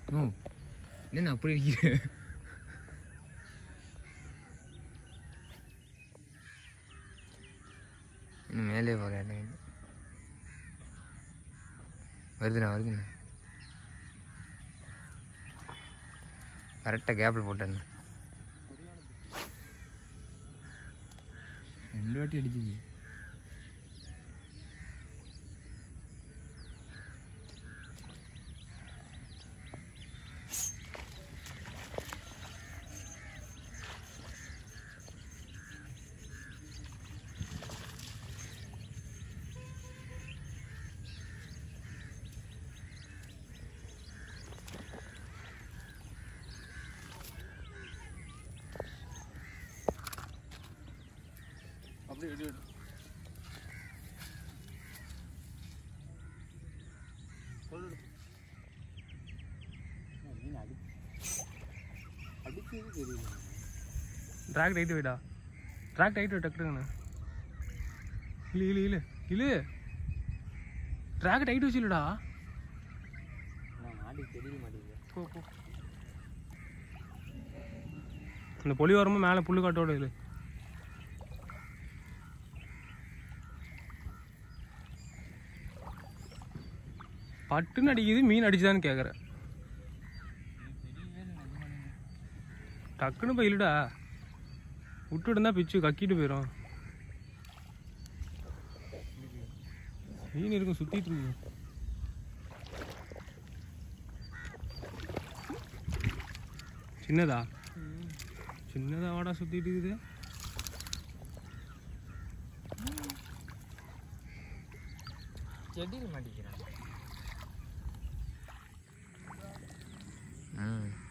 ம் என்ன அப்படி இருக்கிற இன்னும் மேலே போகிறேன் வருதுண்ணா வருதுண்ணா கரெக்டாக கேப்பில் போட்டேன் ரெண்டு வாட்டி அடிச்சிச்சு அப்படியே இது சொல்லு மீன் அடி அடிக்கிறது தெரியல ட்ராக் டைட் வைடா ட்ராக் டைட் வை டக்குன்னு இழு இழு இழு இழு ட்ராக் டைட் வச்சுலடா நான் ஆடி தெரிய மாட்டேங்குது போ போ இந்த பொலி வரும்போது மேலே புல்லு காட்டோட இழு பட்டுன்னு அடிக்குது மீன் அடிச்சுதான்னு கேட்குறேன் டக்குன்னு போய் இழுடா விட்டு இருந்தா பிச்சு கக்கிட்டு போயிடும் மீன் இருக்கும் சுத்திட்டு இருக்கு சின்னதா சின்னதா வாடா சுத்திட்டு இருக்குது செடியில் மாட்டிக்கிறான் ம்